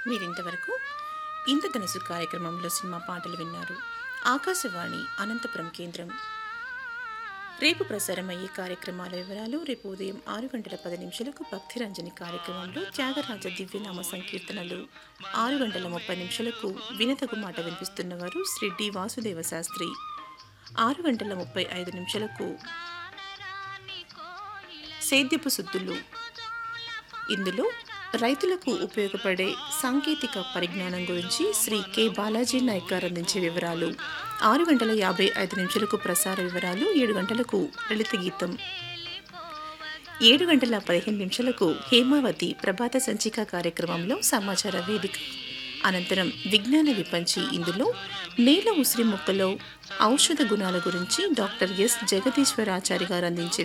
మీరింతవరకు ఇంద్రధనుసు కార్యక్రమంలో సినిమా పాటలు విన్నారు ఆకాశవాణి అనంతపురం కేంద్రం రేపు ప్రసారమయ్యే కార్యక్రమాల వివరాలు రేపు ఉదయం ఆరు గంటల పది నిమిషాలకు భక్తిరంజని కార్యక్రమంలో త్యాగరాజ దివ్యనామ సంకీర్తనలు ఆరు గంటల ముప్పై నిమిషాలకు వినతగు మాట వినిపిస్తున్నవారు శ్రీ డి వాసుదేవ శాస్త్రి ఆరు గంటల ముప్పై ఐదు నిమిషాలకు సేద్యపు సుద్దులు ఇందులో రైతులకు ఉపయోగపడే సాంకేతిక పరిజ్ఞానం గురించి శ్రీ కె బాలాజీ నాయక్ గారు అందించే వివరాలు ఆరు గంటల యాభై ఐదు నిమిషాలకు ప్రసార వివరాలు ఏడు గంటలకు లలిత గీతం ఏడు గంటల పదిహేను నిమిషాలకు హేమావతి ప్రభాత సంచిక కార్యక్రమంలో సమాచార వేదిక అనంతరం విజ్ఞాన విపంచి ఇందులో నేల ఉసిరి మొక్కలో ఔషధ గుణాల గురించి డాక్టర్ ఎస్ జగదీశ్వరాచారి గారు అందించే